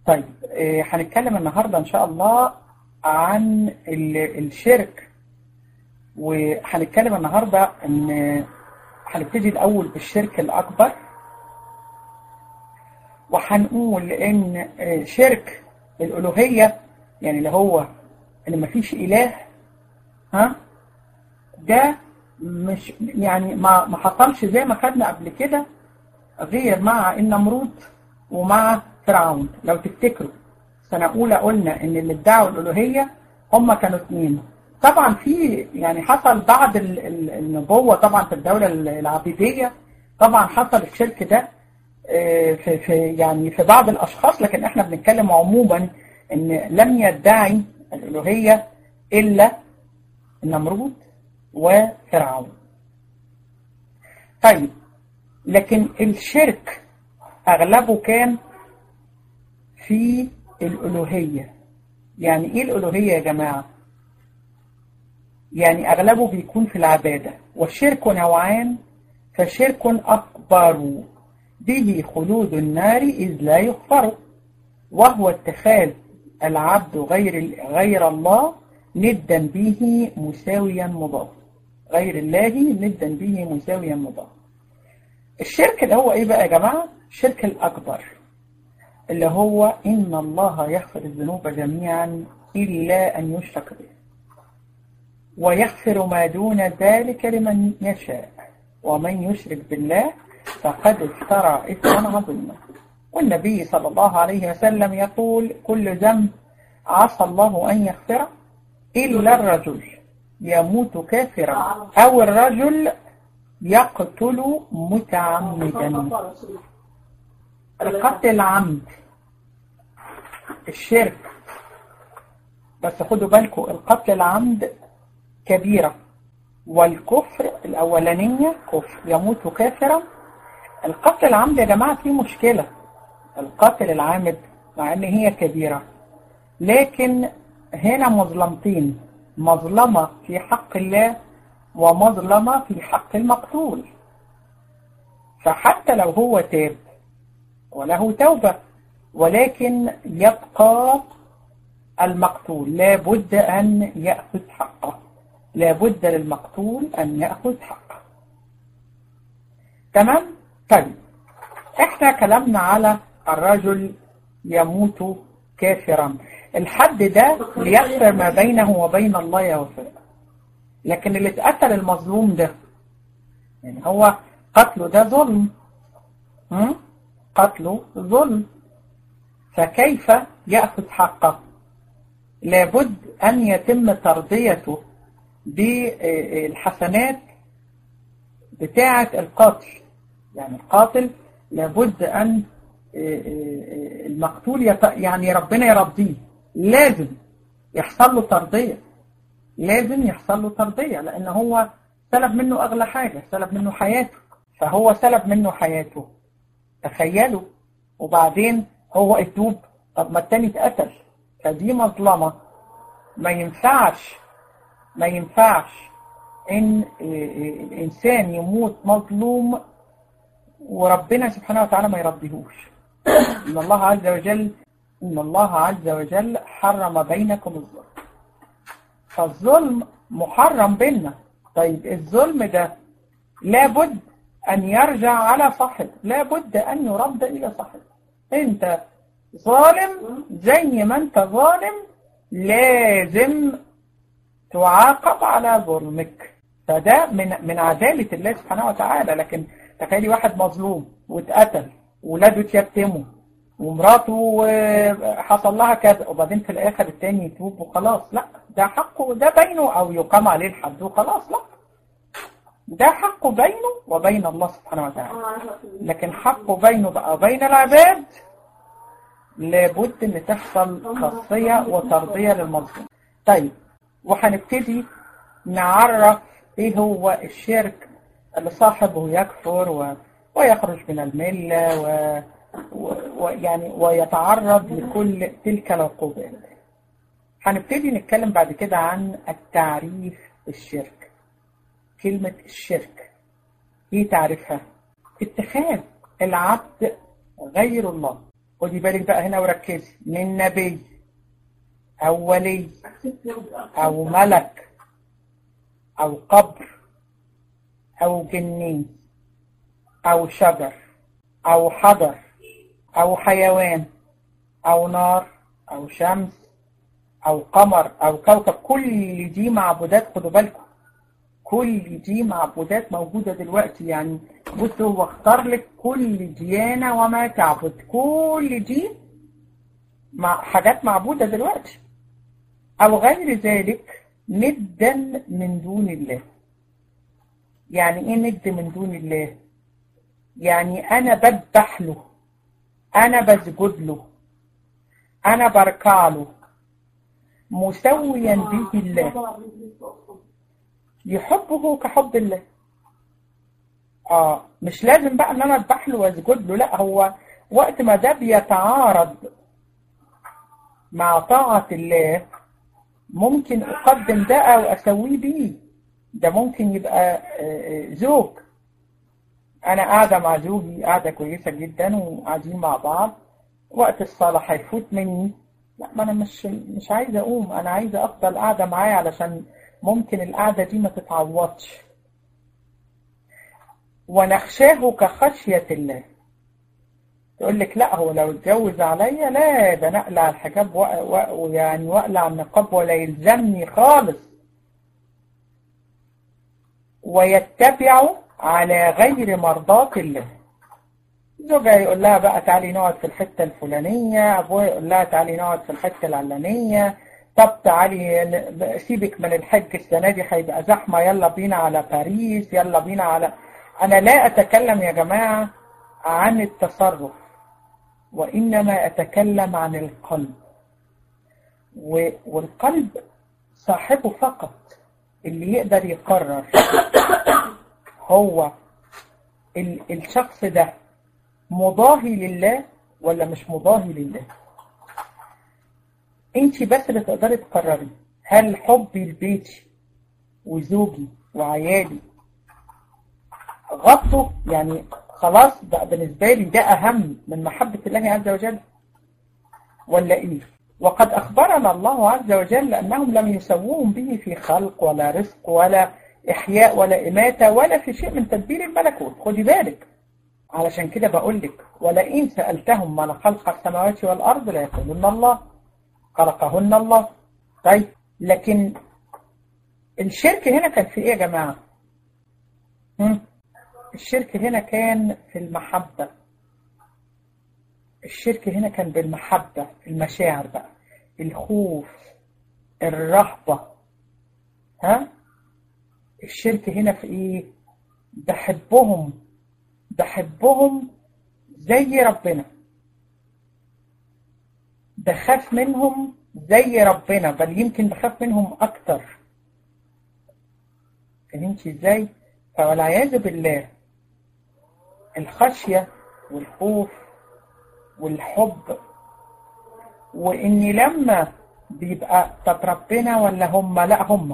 طيب آه، هنتكلم النهاردة إن شاء الله عن ال- الشرك وهنتكلم النهاردة إن هنبتدي الأول بالشرك الأكبر وهنقول إن آه، شرك الألوهية يعني اللي هو إن مفيش إله ها ده مش يعني ما ما حصلش زي ما خدنا قبل كده غير مع النمرود ومع فرعون لو تفتكروا سنة أولى قلنا إن اللي ادعوا الألوهية هم كانوا اثنين طبعا في يعني حصل بعد ال- ال- النبوة طبعا في الدولة العبيدية طبعا حصل الشرك ده آه، في في يعني في بعض الأشخاص لكن احنا بنتكلم عموما إن لم يدعي الألوهية إلا النمرود وفرعون طيب لكن الشرك أغلبه كان في الألوهية يعني إيه الألوهية يا جماعة؟ يعني أغلبه بيكون في العبادة والشرك نوعان فشرك أكبر به خلود النار إذ لا يغفر وهو اتخاذ العبد غير غير الله ندا به مساويا مضاف غير الله ندا به مساويا مضاف الشرك اللي هو ايه بقى يا جماعة الشرك الأكبر اللي هو إن الله يغفر الذنوب جميعا إلا أن يشرك به ويغفر ما دون ذلك لمن يشاء ومن يشرك بالله فقد افترى إثما عظيما والنبي صلى الله عليه وسلم يقول كل ذنب عسى الله أن يغفره إلا الرجل يموت كافرا أو الرجل يقتل متعمدا القتل العمد الشرك بس خدوا بالكم القتل العمد كبيرة والكفر الأولانية كفر يموت كافرا القتل العمد يا جماعة فيه مشكلة القتل العامد مع ان هي كبيرة لكن هنا مظلمتين مظلمة في حق الله ومظلمة في حق المقتول فحتى لو هو تاب وله توبة ولكن يبقى المقتول لابد أن يأخذ حقه لابد للمقتول أن يأخذ حقه تمام؟ طيب احنا كلامنا على الرجل يموت كافرا الحد ده ليغفر ما بينه وبين الله يغفر لكن اللي اتقتل المظلوم ده يعني هو قتله ده ظلم م? قتله ظلم فكيف يأخذ حقه لابد أن يتم ترضيته بالحسنات بتاعة القاتل يعني القاتل لابد أن المقتول يط... يعني ربنا يرضيه لازم يحصل له ترضية لازم يحصل له ترضية لأن هو سلب منه أغلى حاجة سلب منه حياته فهو سلب منه حياته تخيلوا وبعدين هو اتوب طب ما التاني اتقتل فدي مظلمة ما ينفعش ما ينفعش ان الانسان يموت مظلوم وربنا سبحانه وتعالى ما يرضيهوش ان الله عز وجل ان الله عز وجل حرم بينكم الظلم فالظلم محرم بيننا طيب الظلم ده لابد ان يرجع على صاحبه لابد ان يرد الى صاحبه انت ظالم زي ما انت ظالم لازم تعاقب على ظلمك فده من من عدالة الله سبحانه وتعالى لكن تخيلي واحد مظلوم واتقتل وولاده اتيتموا ومراته حصل لها كذا وبعدين في الاخر التاني يتوب وخلاص لا ده حقه ده بينه او يقام عليه الحد وخلاص لا ده حقه بينه وبين الله سبحانه وتعالى لكن حقه بينه بقى وبين العباد لابد ان تحصل خاصية وترضية للمظلوم طيب وهنبتدي نعرف ايه هو الشرك اللي صاحبه يكفر و... ويخرج من الملة و... و... ويعني ويتعرض لكل تلك العقوبات هنبتدي نتكلم بعد كده عن التعريف الشرك كلمة الشرك ايه تعريفها اتخاذ العبد غير الله خدي بالك بقى هنا وركزي من نبي أو ولي أو ملك أو قبر أو جنين أو شجر أو حجر أو حيوان أو نار أو شمس أو قمر أو كوكب كل دي معبودات خدوا بالكم كل دي معبودات موجودة دلوقتي يعني بص هو اختار لك كل ديانة وما تعبد كل دي مع حاجات معبودة دلوقتي أو غير ذلك ندا من دون الله يعني ايه ند من دون الله يعني انا بذبح له انا بسجد له انا بركع له مسويا به الله يحبه كحب الله اه مش لازم بقى ان انا اذبح له واسجد له لا هو وقت ما ده بيتعارض مع طاعة الله ممكن اقدم ده او اسويه بيه ده ممكن يبقى زوج انا قاعدة مع زوجي قاعدة كويسة جدا وقاعدين مع بعض وقت الصلاة هيفوت مني لا ما انا مش مش عايزة اقوم انا عايزة افضل قاعدة معاه علشان ممكن القعدة دي ما تتعوضش ونخشاه كخشية الله تقول لك لا هو لو اتجوز عليا لا ده نقلع الحجاب ويعني واقلع النقاب ولا يلزمني خالص ويتبع على غير مرضاة الله زوجها يقول لها بقى تعالي نقعد في الحتة الفلانية أبوها يقول لها تعالي نقعد في الحتة العلانية طب تعالي سيبك من الحج السنة دي هيبقى زحمة يلا بينا على باريس يلا بينا على أنا لا أتكلم يا جماعة عن التصرف وإنما أتكلم عن القلب والقلب صاحبه فقط اللي يقدر يقرر هو الشخص ده مضاهي لله ولا مش مضاهي لله انت بس اللي تقدري تقرري هل حبي لبيتي وزوجي وعيالي غطوا يعني خلاص بقى بالنسبة لي ده أهم من محبة الله عز وجل ولا إيه وقد أخبرنا الله عز وجل أنهم لم يسووهم به في خلق ولا رزق ولا إحياء ولا إماتة ولا في شيء من تدبير الملكوت خدي بالك علشان كده بقول لك ولئن سألتهم من خلق السماوات والأرض لا يقولون الله خلقهن الله طيب لكن الشرك هنا كان في ايه يا جماعة هم؟ الشرك هنا كان في المحبة الشرك هنا كان بالمحبة المشاعر بقى الخوف الرهبة ها الشرك هنا في ايه بحبهم بحبهم زي ربنا بخاف منهم زي ربنا بل يمكن بخاف منهم اكتر فهمتي ازاي فوالعياذ بالله الخشية والخوف والحب واني لما بيبقى طب ربنا ولا هم لا هم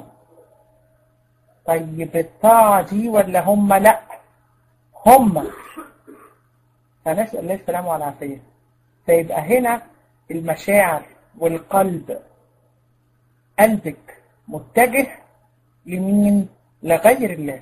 طيب الطاعة دي ولا هم لا هم فنسأل الله السلامة والعافية فيبقى هنا المشاعر والقلب قلبك متجه لمين لغير الله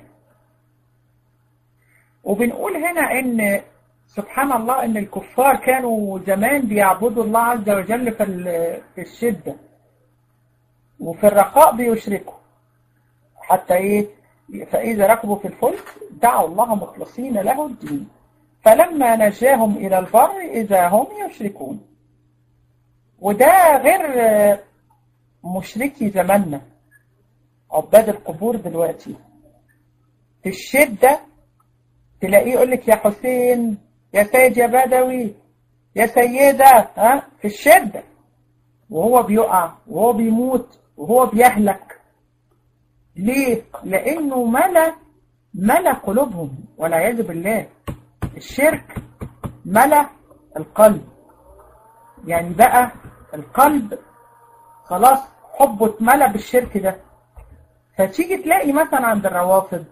وبنقول هنا ان سبحان الله ان الكفار كانوا زمان بيعبدوا الله عز وجل في في الشدة وفي الرخاء بيشركوا حتى ايه فإذا ركبوا في الفلك دعوا الله مخلصين له الدين فلما نجاهم إلى البر إذا هم يشركون وده غير مشركي زماننا عباد القبور دلوقتي في الشدة تلاقيه يقول لك يا حسين يا سيد يا بدوي يا سيدة ها في الشدة وهو بيقع وهو بيموت وهو بيهلك ليه؟ لأنه ملا ملا قلوبهم والعياذ بالله الشرك ملا القلب يعني بقى القلب خلاص حبه اتملى بالشرك ده فتيجي تلاقي مثلا عند الروافض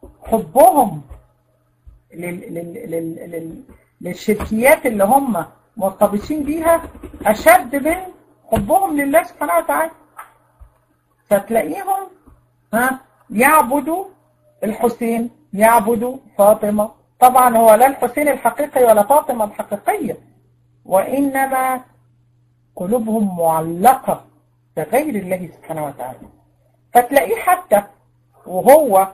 حبهم لل... لل... لل... لل... للشركيات اللي هم مرتبطين بيها أشد من حبهم لله سبحانه وتعالى فتلاقيهم ها يعبدوا الحسين يعبدوا فاطمة طبعا هو لا الحسين الحقيقي ولا فاطمة الحقيقية وإنما قلوبهم معلقة بغير الله سبحانه وتعالى فتلاقيه حتى وهو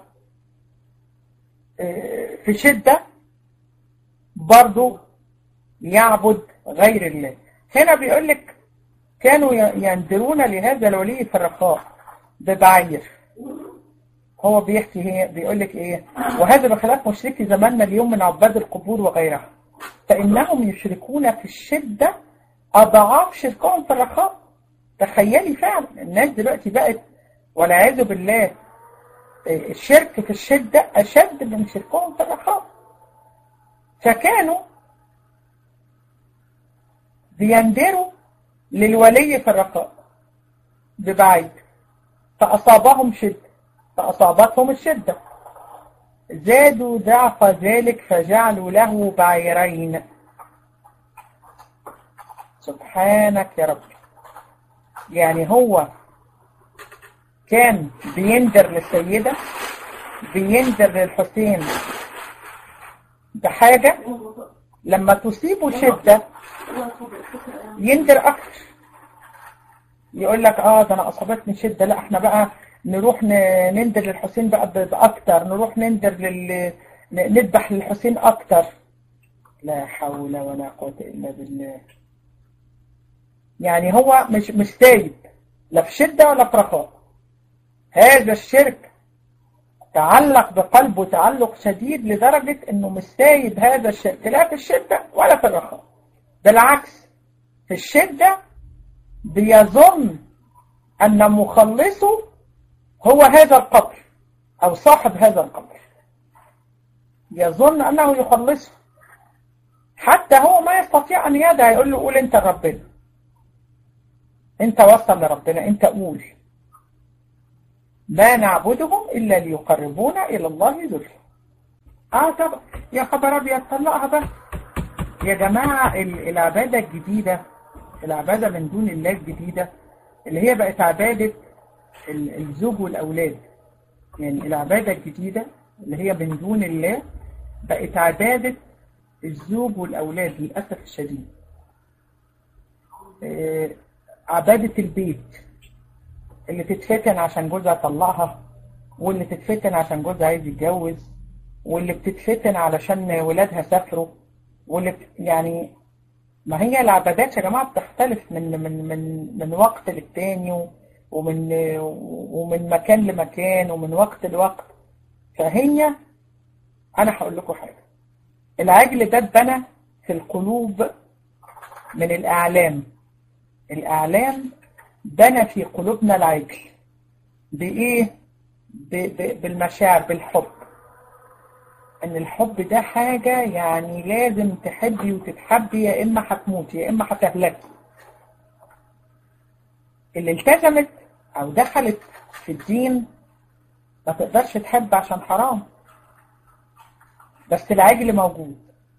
في شدة برضه يعبد غير الله هنا بيقول لك كانوا ينذرون لهذا الولي في الرخاء ببعير هو بيحكي هي بيقول لك ايه وهذا بخلاف مشركي زماننا اليوم من عباد القبور وغيرها فانهم يشركون في الشدة اضعاف شركهم في الرخاء تخيلي فعلا الناس دلوقتي بقت والعياذ بالله الشرك في الشدة اشد من شركهم في الرخاء فكانوا بيندروا للولي في الرخاء ببعيد فأصابهم شدة فأصابتهم الشدة زادوا ضعف ذلك فجعلوا له بعيرين سبحانك يا رب يعني هو كان بيندر للسيدة بيندر للحسين بحاجة لما تصيبه شدة يندر أكتر يقول لك اه ده انا اصابتني شدة لا احنا بقى نروح نندر للحسين بقى باكتر نروح نندر لل نذبح للحسين اكتر لا حول ولا قوة الا بالله يعني هو مش مش سايب لا في شدة ولا في رخاء هذا الشرك تعلق بقلبه تعلق شديد لدرجة انه مش سايب هذا الشرك لا في الشدة ولا في الرخاء بالعكس في الشدة بيظن أن مخلصه هو هذا القبر أو صاحب هذا القبر يظن أنه يخلصه حتى هو ما يستطيع أن يدعي يقول له قول أنت لربنا أنت وصل لربنا أنت قول ما نعبدهم إلا ليقربونا إلى الله زلفى آه طبعا يا خبر أبيض طلقها بس يا جماعة العبادة الجديدة العبادة من دون الله الجديدة اللي هي بقت عبادة الزوج والأولاد يعني العبادة الجديدة اللي هي من دون الله بقت عبادة الزوج والأولاد للأسف الشديد عبادة البيت اللي تتفتن عشان جوزها طلقها واللي تتفتن عشان جوزها عايز يتجوز واللي بتتفتن علشان ولادها سافروا واللي يعني ما هي العبادات يا جماعة بتختلف من من من من وقت للتاني ومن ومن مكان لمكان ومن وقت لوقت فهي أنا هقول لكم حاجة العجل ده اتبنى في القلوب من الأعلام الأعلام بنى في قلوبنا العجل بإيه؟ بالمشاعر بالحب ان الحب ده حاجة يعني لازم تحبي وتتحبي يا اما هتموتي يا اما هتهلكي اللي التزمت او دخلت في الدين ما تقدرش تحب عشان حرام بس العجل موجود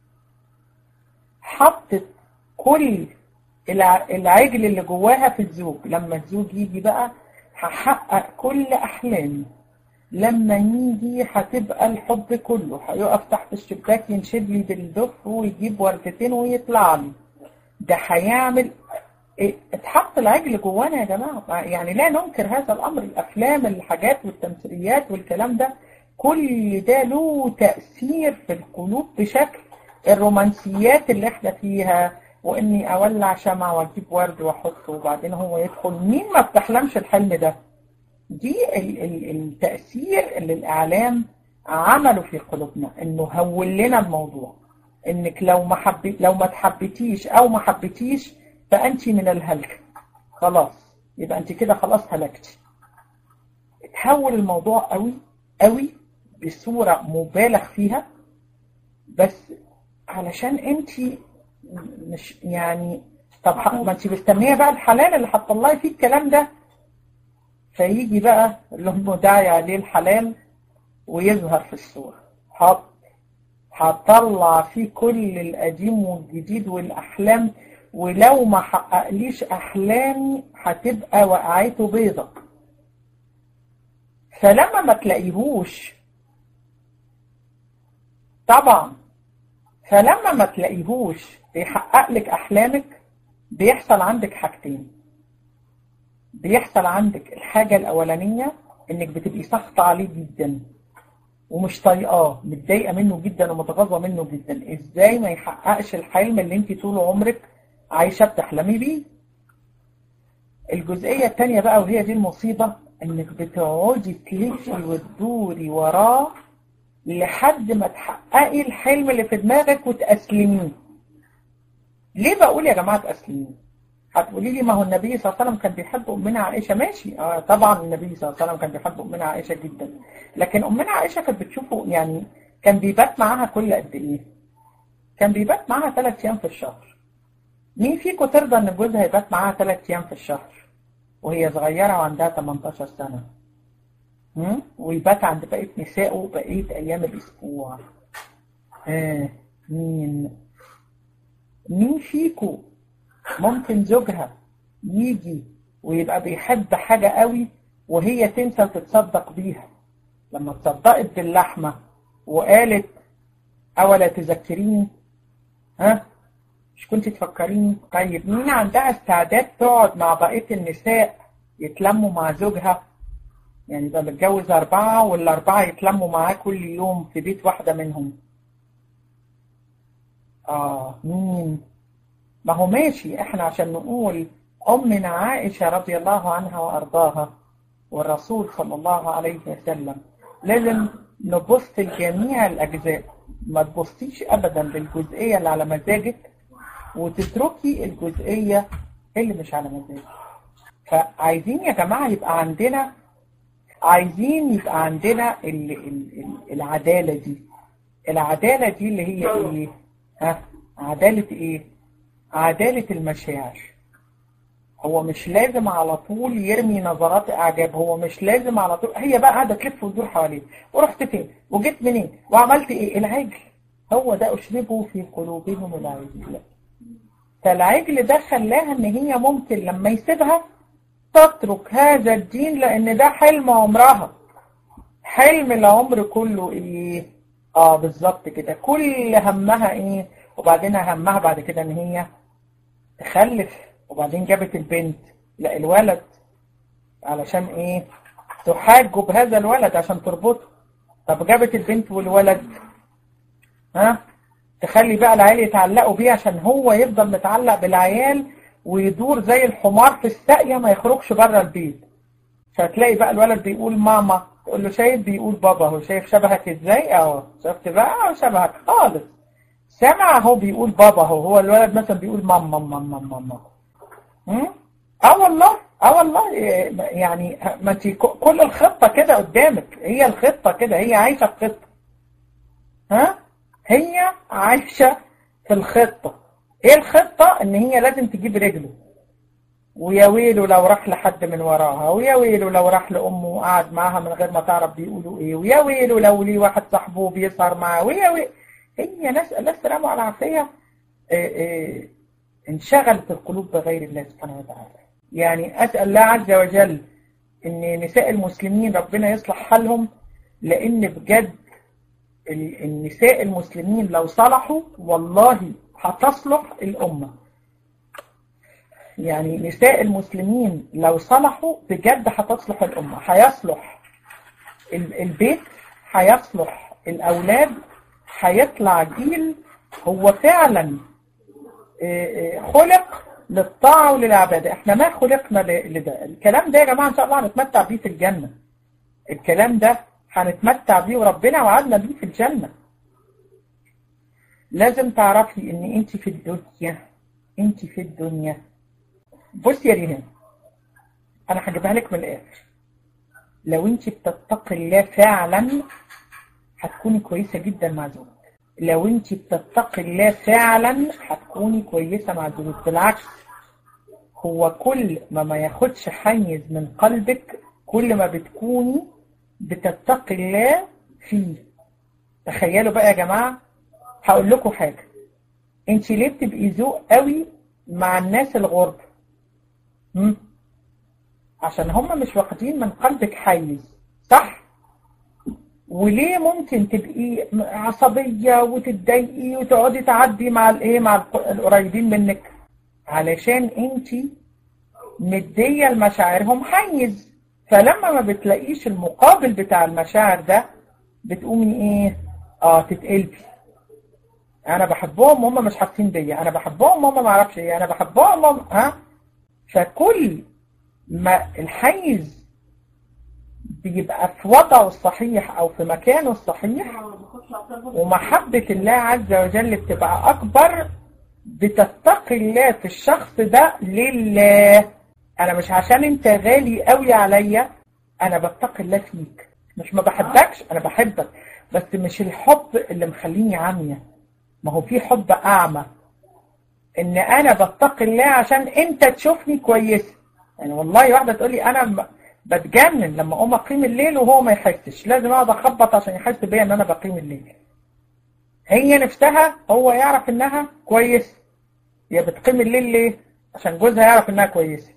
حطت كل العجل اللي جواها في الزوج لما الزوج يجي بقى هحقق كل احلامي لما يجي هتبقى الحب كله هيقف تحت الشباك ينشد لي بالدف ويجيب وردتين ويطلع لي ده هيعمل اتحط العجل جوانا يا جماعة يعني لا ننكر هذا الأمر الأفلام الحاجات والتمثيليات والكلام ده كل ده له تأثير في القلوب بشكل الرومانسيات اللي احنا فيها واني اولع شمع واجيب ورد واحطه وبعدين هو يدخل مين ما بتحلمش الحلم ده دي التأثير اللي الإعلام عمله في قلوبنا إنه هول لنا الموضوع إنك لو ما حبي لو ما تحبتيش أو ما حبيتيش فأنت من الهلك خلاص يبقى أنت كده خلاص هلكتي تحول الموضوع قوي قوي بصورة مبالغ فيها بس علشان أنت مش يعني طب ما أنت مستنية بقى الحلال اللي هتطلعي فيه الكلام ده فيجي بقى اللي هم داعي عليه الحلال ويظهر في الصورة حط هطلع فيه كل القديم والجديد والأحلام ولو ما حققليش أحلامي هتبقى وقعته بيضة فلما ما تلاقيهوش طبعا فلما ما تلاقيهوش بيحقق لك أحلامك بيحصل عندك حاجتين بيحصل عندك الحاجة الأولانية إنك بتبقي سخطة عليه جدا ومش طايقاه متضايقة منه جدا ومتغاظة منه جدا إزاي ما يحققش الحلم اللي أنت طول عمرك عايشة بتحلمي بيه الجزئية التانية بقى وهي دي المصيبة إنك بتقعدي تلفي وتدوري وراه لحد ما تحققي الحلم اللي في دماغك وتأسلميه ليه بقول يا جماعة تأسلميه هتقولي لي ما هو النبي صلى الله عليه وسلم كان بيحب أمنا عائشة ماشي آه طبعا النبي صلى الله عليه وسلم كان بيحب أمنا عائشة جدا لكن أمنا عائشة كانت بتشوفه يعني كان بيبات معاها كل قد إيه كان بيبات معاها ثلاث أيام في الشهر مين فيكم ترضى إن جوزها يبات معاها ثلاث أيام في الشهر وهي صغيرة وعندها 18 سنة هم؟ ويبات عند بقية نسائه بقية أيام الأسبوع آه مين مين فيكم ممكن زوجها يجي ويبقى بيحب حاجة قوي وهي تنسى وتتصدق بيها لما تصدقت باللحمة وقالت أولا تذكريني ها مش كنت تفكريني طيب مين عندها استعداد تقعد مع بقية النساء يتلموا مع زوجها يعني ده متجوز أربعة والأربعة يتلموا معاه كل يوم في بيت واحدة منهم آه مين ما هو ماشي احنا عشان نقول أمنا عائشة رضي الله عنها وأرضاها والرسول صلى الله عليه وسلم لازم نبص لجميع الأجزاء ما تبصيش أبدا للجزئية اللي على مزاجك وتتركي الجزئية اللي مش على مزاجك فعايزين يا جماعة يبقى عندنا عايزين يبقى عندنا ال ال العدالة دي العدالة دي اللي هي ايه ها عدالة ايه عدالة المشاعر هو مش لازم على طول يرمي نظرات اعجاب هو مش لازم على طول هي بقى قاعده تلف وتدور حواليه ورحت فين وجيت منين وعملت ايه العجل هو ده اشربوا في قلوبهم العجل فالعجل ده خلاها ان هي ممكن لما يسيبها تترك هذا الدين لان ده حلم عمرها حلم العمر كله ايه اه بالظبط كده كل همها ايه وبعدين همها بعد كده ان هي تخلف وبعدين جابت البنت لا الولد علشان ايه تحاجوا بهذا الولد عشان تربطه طب جابت البنت والولد ها تخلي بقى العيال يتعلقوا بيه عشان هو يفضل متعلق بالعيال ويدور زي الحمار في الساقية ما يخرجش بره البيت فهتلاقي بقى الولد بيقول ماما تقول له شايف بيقول بابا هو شايف شبهك ازاي اه شفت بقى شبهك خالص سمع هو بيقول بابا هو هو الولد مثلا بيقول ماما ماما ماما اه والله اه والله يعني ما انت كل الخطة كده قدامك هي الخطة كده هي عايشة في خطة ها هي عايشة في الخطة ايه الخطة ان هي لازم تجيب رجله ويا ويله لو راح لحد من وراها ويا ويله لو راح لأمه وقعد معاها من غير ما تعرف بيقولوا ايه ويا ويله لو ليه واحد صاحبه بيسهر معاه ويا ويله هي ناس الله السلامة على العافية انشغلت القلوب بغير الله سبحانه وتعالى يعني أسأل الله عز وجل ان نساء المسلمين ربنا يصلح حالهم لان بجد النساء المسلمين لو صلحوا والله هتصلح الأمة يعني نساء المسلمين لو صلحوا بجد هتصلح الأمة هيصلح البيت هيصلح الأولاد هيطلع جيل هو فعلا خلق للطاعة وللعبادة احنا ما خلقنا لده الكلام ده يا جماعة ان شاء الله هنتمتع بيه في الجنة الكلام ده هنتمتع بيه وربنا وعدنا بيه في الجنة لازم تعرفي ان انت في الدنيا انت في الدنيا بصي يا ريهان انا هجيبها لك من الاخر لو انت بتتقي الله فعلا هتكوني كويسة جدا مع زوجك لو انت بتتقي الله فعلا هتكوني كويسة مع زوجك بالعكس هو كل ما ما ياخدش حيز من قلبك كل ما بتكوني بتتقي الله فيه تخيلوا بقى يا جماعة هقول لكم حاجة انت ليه بتبقي ذوق قوي مع الناس الغرب مم؟ عشان هم مش واخدين من قلبك حيز صح وليه ممكن تبقي عصبية وتتضايقي وتقعدي تعدي مع الايه مع الق- القريبين منك علشان انت مدية لمشاعرهم حيز فلما ما بتلاقيش المقابل بتاع المشاعر ده بتقومي ايه اه تتقلبي انا بحبهم هم مش حاسين بيا انا بحبهم هم ما اعرفش ايه انا بحبهم هم ها فكل ما الحيز بيبقى في وضعه الصحيح او في مكانه الصحيح ومحبة الله عز وجل بتبقى اكبر بتتقي الله في الشخص ده لله انا مش عشان انت غالي قوي عليا انا بتقي الله فيك مش ما بحبكش انا بحبك بس مش الحب اللي مخليني عامية ما هو في حب اعمى ان انا بتقي الله عشان انت تشوفني كويسه يعني والله واحده تقول لي انا ب- بتجنن لما اقوم اقيم الليل وهو ما يحسش لازم اقعد اخبط عشان يحس بيا ان انا بقيم الليل هي نفسها هو يعرف انها كويسه هي بتقيم الليل ليه عشان جوزها يعرف انها كويسه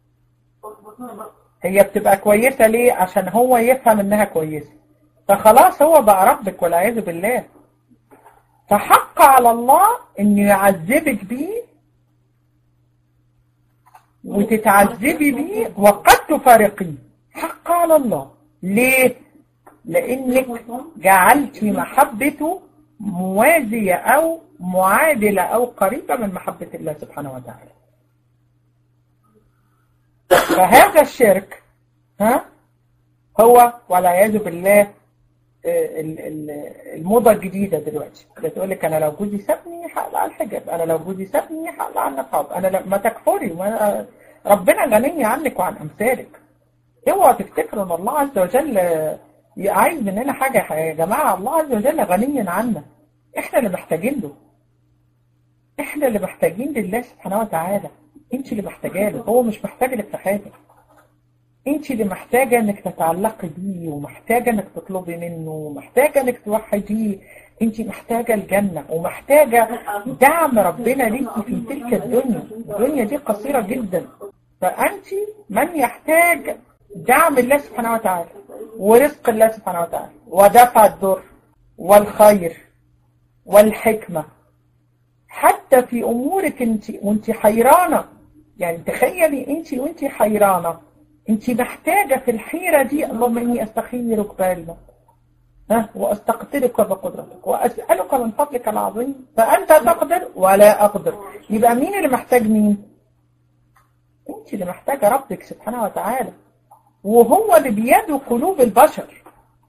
هي بتبقى كويسه ليه عشان هو يفهم انها كويسه فخلاص هو بقى ربك والعياذ بالله فحق على الله انه يعذبك بيه وتتعذبي بيه وقد تفارقيه حق على الله ليه لانك جعلتي محبته موازية او معادلة او قريبة من محبة الله سبحانه وتعالى فهذا الشرك ها هو والعياذ بالله آه، ال- ال- الموضة الجديدة دلوقتي بتقول لك انا لو جوزي سابني هقلع الحجاب انا لو جوزي سابني هقلع النقاب انا لا- ما تكفري ما ربنا غني عنك وعن امثالك اوعوا تفتكروا ان الله عز وجل آه، عايز مننا حاجة يا جماعة الله عز وجل غني عنا احنا اللي محتاجين له احنا اللي محتاجين لله سبحانه وتعالى انت اللي محتاجه له هو مش محتاج لك في حاجة انت اللي محتاجة انك تتعلقي بيه ومحتاجة انك تطلبي منه ومحتاجة انك توحديه انت محتاجة الجنة ومحتاجة دعم ربنا ليكي في تلك الدنيا الدنيا دي قصيرة جدا فأنت من يحتاج دعم الله سبحانه وتعالى ورزق الله سبحانه وتعالى ودفع الضر والخير والحكمة حتى في أمورك انت وانت حيرانة يعني تخيلي انت وانت حيرانة انت محتاجة في الحيرة دي اللهم اني استخيرك بعلمك ها واستقدرك بقدرتك واسألك من فضلك العظيم فأنت تقدر ولا أقدر يبقى مين اللي محتاج مين انت اللي محتاجة ربك سبحانه وتعالى وهو اللي بيده قلوب البشر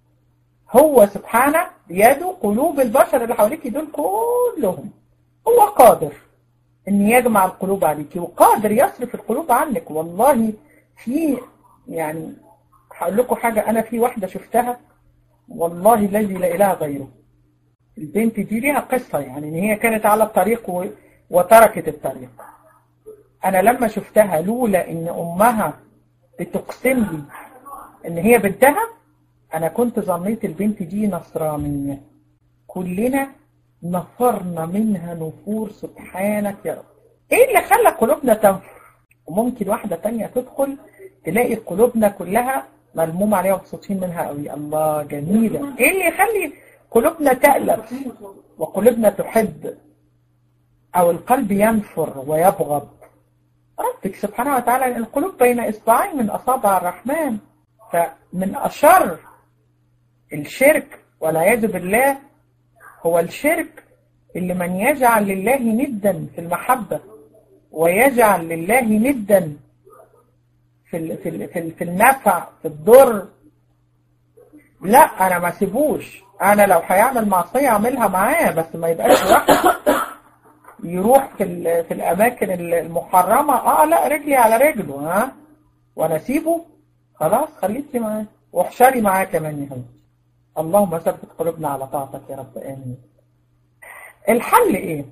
هو سبحانه بيده قلوب البشر اللي حواليك دول كلهم هو قادر ان يجمع القلوب عليك وقادر يصرف القلوب عنك والله في يعني هقول لكم حاجة انا في واحدة شفتها والله الذي لا اله غيره البنت دي ليها قصة يعني ان هي كانت على الطريق و... وتركت الطريق انا لما شفتها لولا ان امها بتقسم لي ان هي بنتها انا كنت ظنيت البنت دي نصرانية كلنا نفرنا منها نفور سبحانك يا رب ايه اللي خلى قلوبنا تنفر وممكن واحدة تانية تدخل تلاقي قلوبنا كلها ملموم عليها ومبسوطين منها قوي الله جميلة ايه اللي يخلي قلوبنا تألف وقلوبنا تحب او القلب ينفر ويبغض ربك سبحانه وتعالى القلوب بين إصبعين من أصابع الرحمن فمن أشر الشرك والعياذ بالله هو الشرك اللي من يجعل لله ندا في المحبة ويجعل لله ندا في ال في ال في, ال في النفع في الضر لا انا ما سيبوش انا لو هيعمل معصية اعملها معاه بس ما يبقاش لوحده يروح في ال- في الاماكن المحرمة اه لا رجلي على رجله ها وانا اسيبه خلاص خليكي معاه واحشري معاه كمان يا حبيبتي اللهم ثبت قلوبنا على طاعتك يا رب امين الحل ايه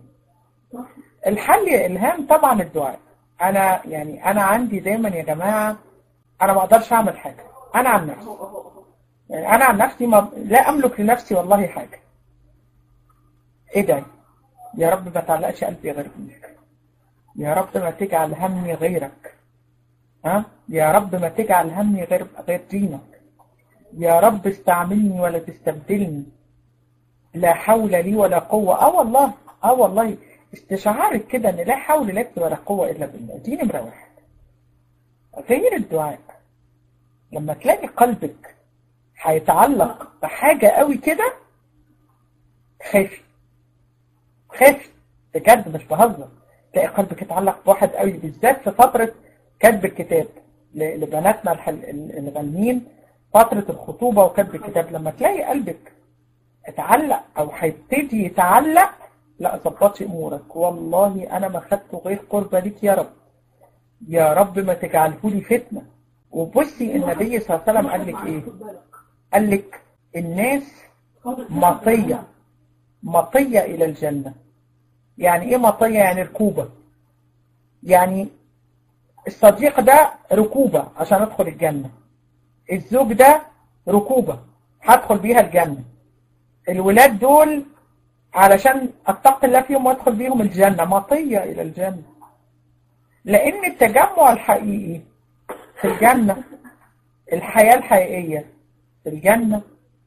الحل يا الهام طبعا الدعاء انا يعني انا عندي دايما يا جماعة انا ما اقدرش اعمل حاجة انا عن نفسي يعني انا عن نفسي ما لا املك لنفسي والله حاجة ادعي يا رب ما تعلقش قلبي غير بيك يا رب ما تجعل همي غيرك ها يا رب ما تجعل همي غير غير دينك يا رب استعملني ولا تستبدلني لا حول لي ولا قوة اه والله اه والله استشعارك كده ان لا حول لك ولا قوة الا بالله دي نمرة واحد غير الدعاء لما تلاقي قلبك هيتعلق بحاجة قوي كده خافي خافي بجد مش بهزر تلاقي قلبك اتعلق بواحد قوي بالذات في فترة كتب الكتاب لبناتنا الغنيين فترة الخطوبة وكتب الكتاب لما تلاقي قلبك اتعلق او هيبتدي يتعلق لا ظبطي امورك والله انا ما خدت غير قربة ليك يا رب يا رب ما تجعله لي فتنة وبصي النبي صلى الله عليه وسلم قال لك ايه قال لك الناس مطية مطية الى الجنة يعني ايه مطية يعني ركوبة يعني الصديق ده ركوبة عشان ادخل الجنة الزوج ده ركوبة هدخل بيها الجنة الولاد دول علشان اتقي الله فيهم وادخل بيهم الجنة مطية الى الجنة لان التجمع الحقيقي في الجنة الحياة الحقيقية في الجنة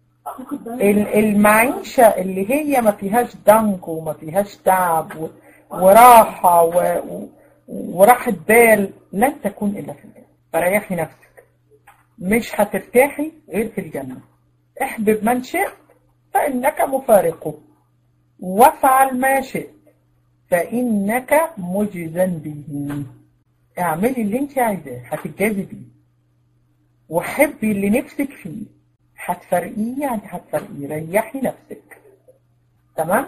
المعيشة اللي هي ما فيهاش ضنك وما فيهاش تعب وراحة وراحة بال لن تكون إلا في الجنة فريحي نفسك مش هترتاحي غير في الجنة احبب من شئت فإنك مفارقه وافعل ما شئت فإنك مجزا به اعملي اللي انت عايزاه هتتجازي بيه وحبي اللي نفسك فيه هتفرقيه يعني هتفرقيه ريحي نفسك تمام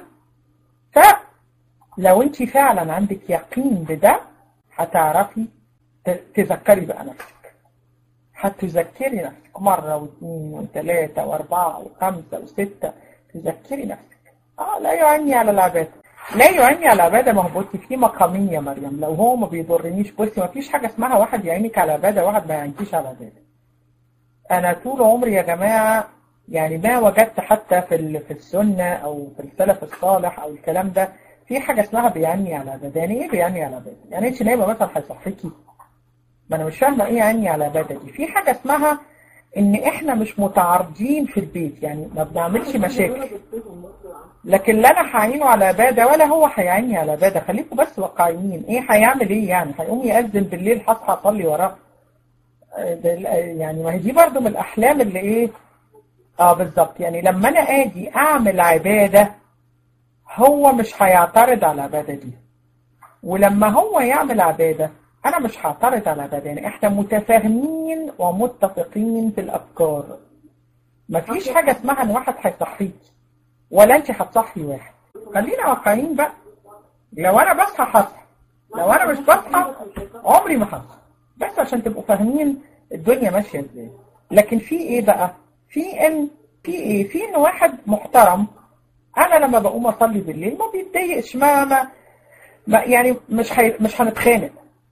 فلو انت فعلا عندك يقين بده هتعرفي تذكري بقى نفسك هتذكري نفسك مرة واثنين وثلاثة واربعة وخمسة وستة تذكري نفسك اه لا يعني على العبادة لا يعني على العبادة ما هو بصي في مقامين يا مريم لو هو ما بيضرنيش بصي ما فيش حاجة اسمها واحد يعينك على العبادة واحد ما يعينكيش على العبادة أنا طول عمري يا جماعة يعني ما وجدت حتى في في السنة أو في السلف الصالح أو الكلام ده في حاجة اسمها بيعني على عبادة يعني إيه بيعني على عبادة؟ يعني أنت نايمة مثلا هيصحيكي ما أنا مش فاهمة إيه يعني على عبادة دي في حاجة اسمها إن إحنا مش متعارضين في البيت يعني ما بنعملش مشاكل لكن لا أنا هعينه على عبادة ولا هو هيعيني على عبادة خليكم بس واقعيين إيه هيعمل إيه يعني هيقوم يأذن بالليل هصحى أصلي وراه يعني ما هي دي برضه من الأحلام اللي إيه اه بالظبط يعني لما أنا أجي أعمل عبادة هو مش هيعترض على العبادة دي ولما هو يعمل عبادة أنا مش هعترض على العبادة يعني إحنا متفاهمين ومتفقين في الأفكار مفيش حاجة اسمها إن واحد هيصحيك ولا أنت هتصحي واحد خلينا واقعيين بقى لو أنا بصحى هصحى لو أنا مش بصحى عمري ما هصحى بس عشان تبقوا فاهمين الدنيا ماشية ازاي لكن في ايه بقى في ان في ايه في ان واحد محترم انا لما بقوم اصلي بالليل ما بيتضايقش ما, ما, ما يعني مش حي مش هنتخانق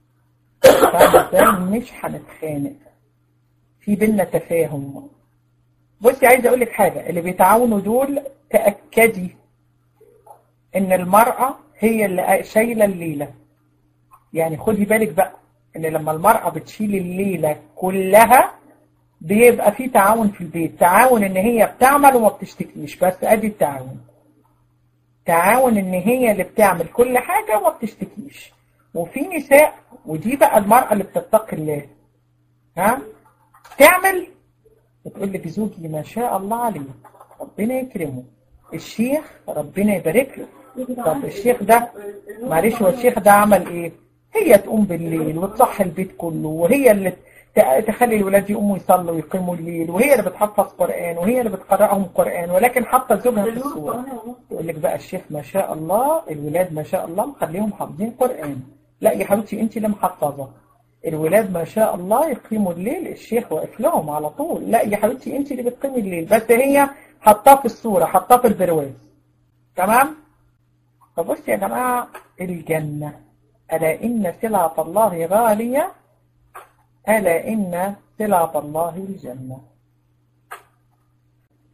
مش هنتخانق في بينا تفاهم بصي عايزه اقول لك حاجه اللي بيتعاونوا دول تاكدي ان المراه هي اللي شايله الليله يعني خدي بالك بقى ان لما المرأة بتشيل الليلة كلها بيبقى في تعاون في البيت تعاون ان هي بتعمل وما بتشتكيش بس ادي التعاون تعاون ان هي اللي بتعمل كل حاجة وما بتشتكيش وفي نساء ودي بقى المرأة اللي بتتقي الله ها تعمل بتقول لك زوجي ما شاء الله عليه ربنا يكرمه الشيخ ربنا يبارك له طب الشيخ ده معلش هو الشيخ ده عمل ايه هي تقوم بالليل وتصحي البيت كله وهي اللي تخلي الولاد يقوموا يصلوا ويقيموا الليل وهي اللي بتحفظ قرآن وهي اللي بتقرأهم قرآن ولكن حاطه زوجها في الصورة يقول لك بقى الشيخ ما شاء الله الولاد ما شاء الله مخليهم حافظين قرآن لا يا حبيبتي انت اللي محفظة الولاد ما شاء الله يقيموا الليل الشيخ واقف لهم على طول لا يا حبيبتي انت اللي بتقيمي الليل بس هي حطاه في الصورة حطاه في البرواز تمام فبص يا جماعة الجنة ألا إن سلعة الله غالية ألا إن سلعة الله الجنة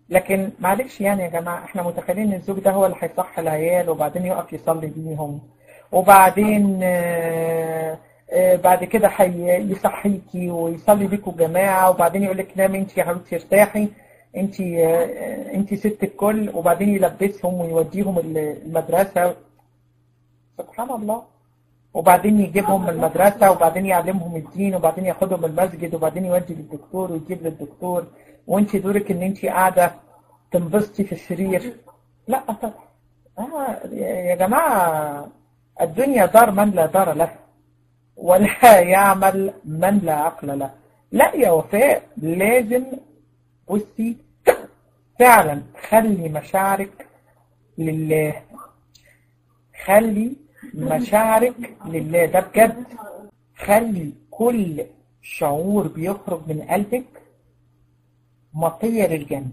لكن معلش يعني يا جماعة احنا متخيلين ان الزوج ده هو اللي هيصحي العيال وبعدين يقف يصلي بيهم وبعدين آه، آه، بعد كده هي- يصحيكي ويصلي بيكوا جماعة وبعدين يقول لك نامي انت يا حبيبتي ارتاحي انت آه، انت ست الكل وبعدين يلبسهم ويوديهم المدرسة سبحان الله وبعدين يجيبهم من المدرسة وبعدين يعلمهم الدين وبعدين ياخدهم المسجد وبعدين يودي للدكتور ويجيب للدكتور وانت دورك ان انت قاعدة تنبسطي في السرير لا طبعا آه يا جماعة الدنيا دار من لا دار له ولا يعمل من لا عقل له لا يا وفاء لازم بصي فعلا خلي مشاعرك لله خلي مشاعرك لله ده بجد خلي كل شعور بيخرج من قلبك مطية للجنة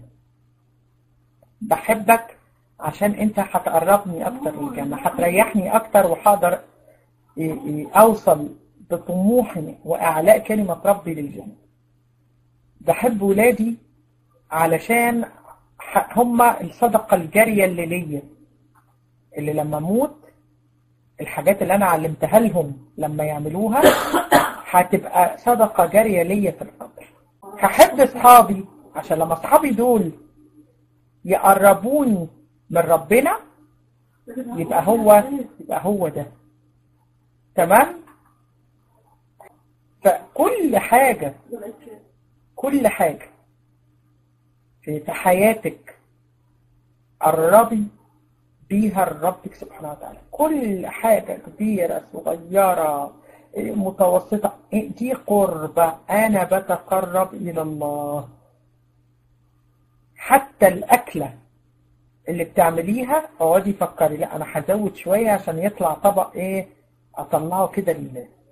بحبك عشان انت هتقربني اكتر للجنة هتريحني اكتر وهقدر إيه إيه اوصل بطموحي واعلاء كلمة ربي للجنة بحب ولادي علشان ح- هما الصدقة الجارية اللي ليا اللي لما اموت الحاجات اللي انا علمتها لهم لما يعملوها هتبقى صدقة جارية ليا في القبر هحب اصحابي عشان لما اصحابي دول يقربوني من ربنا يبقى هو يبقى هو ده تمام فكل حاجة كل حاجة في في حياتك قربي بيها لربك سبحانه وتعالى كل حاجة كبيرة صغيرة إيه، متوسطة إيه، دي قربة أنا بتقرب إلى الله حتى الأكلة اللي بتعمليها اقعدي فكري لا أنا هزود شوية عشان يطلع طبق إيه أطلعه كده لله